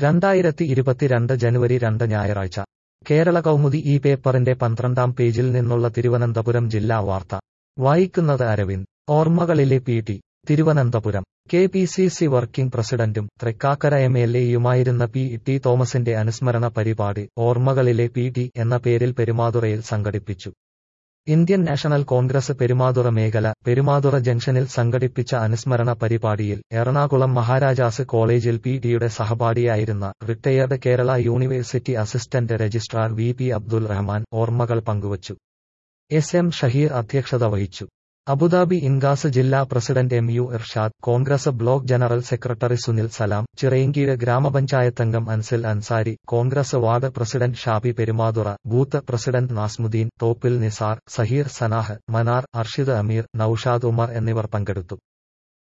രണ്ടായിരത്തി ഇരുപത്തിരണ്ട് ജനുവരി രണ്ട് ഞായറാഴ്ച കേരള കൗമുദി ഈ പേപ്പറിന്റെ പന്ത്രണ്ടാം പേജിൽ നിന്നുള്ള തിരുവനന്തപുരം ജില്ലാ വാർത്ത വായിക്കുന്നത് അരവിന്ദ് ഓർമ്മകളിലെ P T Thiruvananthapuram K P C C working പ്രസിഡന്റും തൃക്കാക്കര എം എൽ എയുമായിരുന്ന പി ടി തോമസിന്റെ അനുസ്മരണ പരിപാടി ഓർമ്മകളിലെ പി ടി എന്ന പേരിൽ പെരുമാതുറയിൽ സംഘടിപ്പിച്ചു ഇന്ത്യൻ നാഷണൽ കോൺഗ്രസ് പെരുമാതുറ മേഖല പെരുമാതുറ ജംഗ്ഷനിൽ സംഘടിപ്പിച്ച അനുസ്മരണ പരിപാടിയിൽ എറണാകുളം മഹാരാജാസ് കോളേജിൽ പി ടിയുടെ സഹപാഠിയായിരുന്ന retired Kerala university assistant registrar V P Abdul Rahman ഓർമ്മകൾ പങ്കുവച്ചു എസ് എം ഷഹീർ അധ്യക്ഷത വഹിച്ചു അബുദാബി ഇൻഗാസ് ജില്ലാ president M U Irshad Congress block general secretary Sunil Salam Chirayinkeezh ഗ്രാമപഞ്ചായത്തംഗം Ansil Ansari Congress ward president Shabi Perumathura booth president Nasmuddeen Thoppil Nizar Saheer Sanah Manar Arshid Ameer Noushad Umar എന്നിവർ പങ്കെടുത്തു